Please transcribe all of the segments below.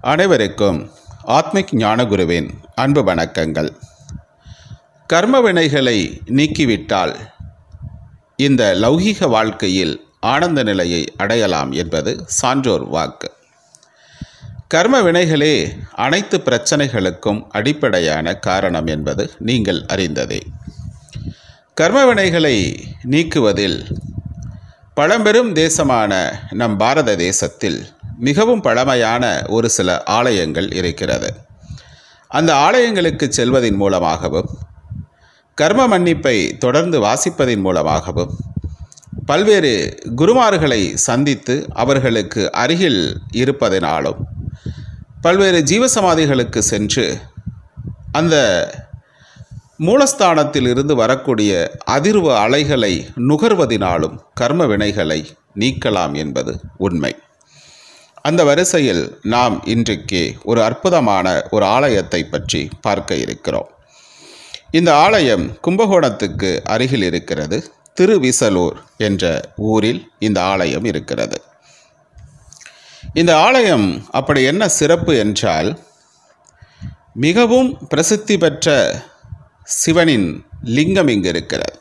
அனைவருக்கும் ஆத்மிக் ஞானகுருவின் அன்பு வணக்கங்கள் கர்ம வினைகளை நீக்கிவிட்டால் இந்த லௌகீக வாழ்க்கையில் ஆனந்த நிலையை அடையலாம் என்பது சான்றோர் வாக்கு கர்ம வினைகளே அனைத்து பிரச்சனைகளுக்கும் அடிப்படையான காரணம் என்பது நீங்கள் அறிந்ததே கர்ம வினைகளை நீக்குவதில் பழம்பெரும் தேசமான நம் பாரத தேசத்தில் மிகவும் பழமையான ஒரு சில ஆலயங்கள் இருக்கிறது அந்த ஆலயங்களுக்கு செல்வதன் மூலமாகவும் கர்ம மன்னிப்பை தொடர்ந்து வாசிப்பதின் மூலமாகவும் பல்வேறு குருமார்களை சந்தித்து அவர்களுக்கு அருகில் இருப்பதனாலும் பல்வேறு ஜீவசமாதிகளுக்கு சென்று அந்த மூலஸ்தானத்தில் இருந்து வரக்கூடிய அதிர்வு அலைகளை நுகர்வதினாலும் கர்ம வினைகளை நீக்கலாம் என்பது உண்மை அந்த வரிசையில் நாம் இன்றைக்கு ஒரு அற்புதமான ஒரு ஆலயத்தை பற்றி பார்க்க இருக்கிறோம் இந்த ஆலயம் கும்பகோணத்துக்கு அருகில் இருக்கிறது திருவிசலூர் என்ற ஊரில் இந்த ஆலயம் இருக்கிறது இந்த ஆலயம் அப்படி என்ன சிறப்பு என்றால் மிகவும் பிரசித்தி பெற்ற சிவனின் லிங்கம் இங்கு இருக்கிறது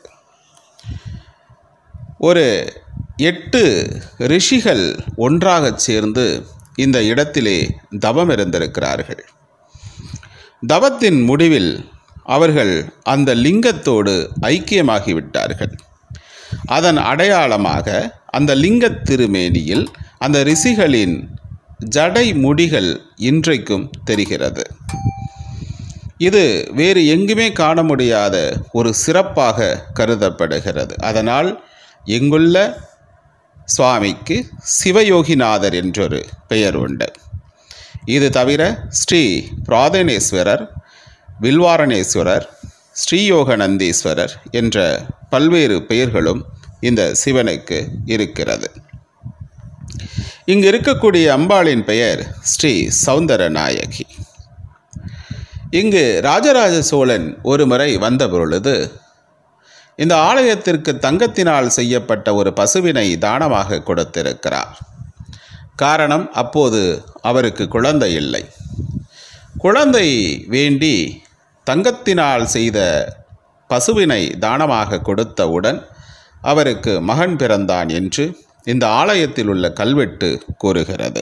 ஒரு எட்டு ரிஷிகள் ஒன்றாக சேர்ந்து இந்த இடத்திலே தவம் இருந்திருக்கிறார்கள் தவத்தின் முடிவில் அவர்கள் அந்த லிங்கத்தோடு ஐக்கியமாகிவிட்டார்கள் அதன் அடையாளமாக அந்த லிங்க திருமேனியில் அந்த ரிஷிகளின் ஜடை முடிகள் இன்றைக்கும் தெரிகிறது இது வேறு எங்குமே காண முடியாத ஒரு சிறப்பாக கருதப்படுகிறது அதனால் எங்குள்ள சுவாமிக்கு சிவயோகிநாதர் என்றொரு பெயர் உண்டு இது தவிர ஸ்ரீ பிராதனேஸ்வரர் வில்வாரணேஸ்வரர் ஸ்ரீயோகநந்தீஸ்வரர் என்ற பல்வேறு பெயர்களும் இந்த சிவனுக்கு இருக்கிறது இங்கு இருக்கக்கூடிய அம்பாளின் பெயர் ஸ்ரீ சௌந்தரநாயகி இங்கு ராஜராஜ சோழன் ஒரு முறை வந்த பொழுது இந்த ஆலயத்திற்கு தங்கத்தினால் செய்யப்பட்ட ஒரு பசுவினை தானமாக கொடுத்திருக்கிறார் காரணம் அப்போது அவருக்கு குழந்தை இல்லை குழந்தை வேண்டி தங்கத்தினால் செய்த பசுவினை தானமாக கொடுத்தவுடன் அவருக்கு மகன் பிறந்தான் என்று இந்த ஆலயத்தில் உள்ள கல்வெட்டு கூறுகிறது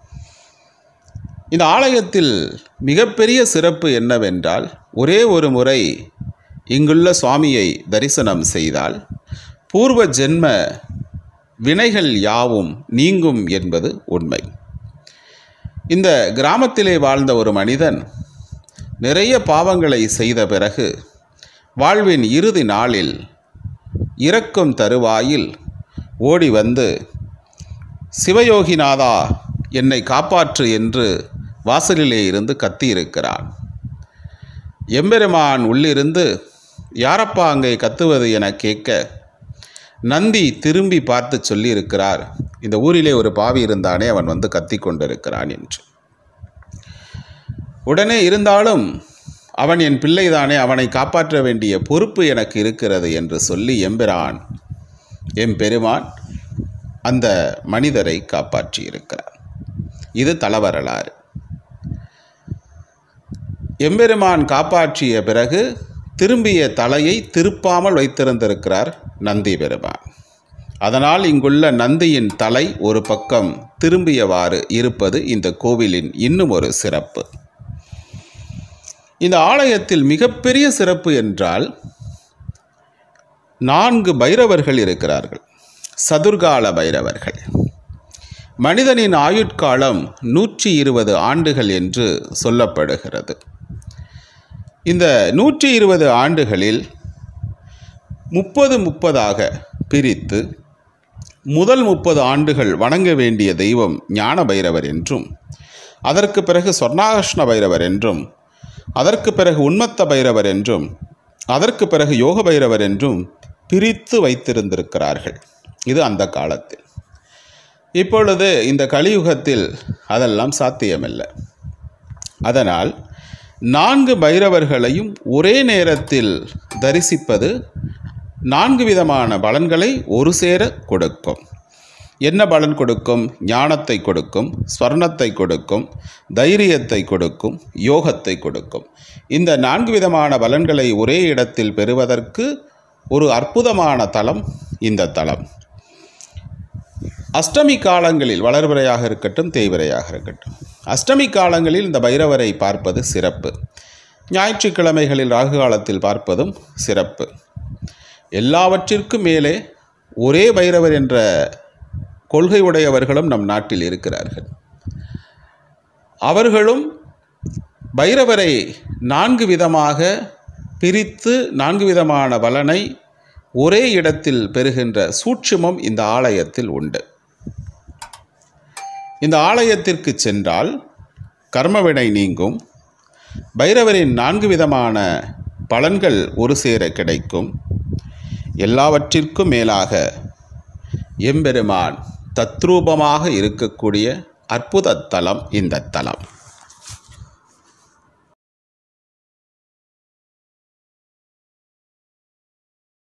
இந்த ஆலயத்தில் மிகப்பெரிய சிறப்பு என்னவென்றால் ஒரே ஒரு முறை இங்குள்ள சுவாமியை தரிசனம் செய்தால் பூர்வ ஜென்ம வினைகள் யாவும் நீங்கும் என்பது உண்மை இந்த கிராமத்திலே வாழ்ந்த ஒரு மனிதன் நிறைய பாவங்களை செய்த பிறகு வாழ்வின் இறுதி நாளில் இறக்கும் தருவாயில் ஓடி வந்து சிவயோகிநாதா என்னை காப்பாற்று என்று வாசலிலே இருந்து கத்தியிருக்கிறான் எம்பெருமான் உள்ளிருந்து யாரப்பா அங்கே கத்துவது என கேட்க நந்தி திரும்பி பார்த்து சொல்லியிருக்கிறார் இந்த ஊரிலே ஒரு பாவி இருந்தானே அவன் வந்து கத்தி கொண்டிருக்கிறான் என்று உடனே இருந்தாலும் அவன் என் பிள்ளைதானே அவனை காப்பாற்ற வேண்டிய பொறுப்பு எனக்கு இருக்கிறது என்று சொல்லி எம்பிரான் எம்பெருமான் அந்த மனிதரை காப்பாற்றியிருக்கிறார் இது தலவரலாறு எம்பெருமான் காப்பாற்றிய பிறகு திரும்பிய தலையை திருப்பாமல் வைத்திருந்திருக்கிறார் நந்தி பெருமான் அதனால் இங்குள்ள நந்தியின் தலை ஒரு பக்கம் திரும்பியவாறு இருப்பது இந்த கோவிலின் இன்னும் ஒரு சிறப்பு இந்த ஆலயத்தில் மிகப்பெரிய சிறப்பு என்றால் நான்கு பைரவர்கள் இருக்கிறார்கள் சதுர்கால பைரவர்கள் மனிதனின் ஆயுட்காலம் நூற்றி இருபது ஆண்டுகள் என்று சொல்லப்படுகிறது இந்த நூற்றி இருபது ஆண்டுகளில் முப்பது முப்பதாக பிரித்து முதல் முப்பது ஆண்டுகள் வணங்க வேண்டிய தெய்வம் ஞான பைரவர் என்றும் அதற்கு பிறகு சொர்ணாகிருஷ்ண பைரவர் என்றும் அதற்கு பிறகு உன்மத்த பைரவர் என்றும் அதற்கு பிறகு யோக பைரவர் என்றும் பிரித்து வைத்திருந்திருக்கிறார்கள் இது அந்த காலத்தில் இப்பொழுது இந்த கலியுகத்தில் அதெல்லாம் சாத்தியமில்லை அதனால் நான்கு பைரவர்களையும் ஒரே நேரத்தில் தரிசிப்பது நான்கு விதமான பலன்களை ஒரு சேர கொடுக்கும் என்ன பலன் கொடுக்கும் ஞானத்தை கொடுக்கும் ஸ்வர்ணத்தை கொடுக்கும் தைரியத்தை கொடுக்கும் யோகத்தை கொடுக்கும் இந்த நான்கு விதமான பலன்களை ஒரே இடத்தில் பெறுவதற்கு ஒரு அற்புதமான தலம் இந்த தலம் அஷ்டமி காலங்களில் வளர்பிறையாக இருக்கட்டும் தேய்பிறையாக இருக்கட்டும் அஷ்டமி காலங்களில் இந்த பைரவரை பார்ப்பது சிறப்பு ஞாயிற்றுக்கிழமைகளில் ராகு காலத்தில் பார்ப்பதும் சிறப்பு எல்லாவற்றிற்கும் மேலே ஒரே பைரவர் என்ற கொள்கை உடையவர்களும் நம் நாட்டில் இருக்கிறார்கள் அவர்களும் பைரவரை நான்கு விதமாக பிரித்து நான்கு விதமான பலனை ஒரே இடத்தில் பெறுகின்ற சூட்சுமம் இந்த ஆலயத்தில் உண்டு இந்த ஆலயத்திற்கு சென்றால் கர்மவினை நீங்கும் பைரவரின் நான்கு விதமான பலன்கள் ஒரு சேர கிடைக்கும் எல்லாவற்றிற்கும் மேலாக எம்பெருமான் தத்ரூபமாக இருக்கக்கூடிய அற்புத தலம் இந்த தலம்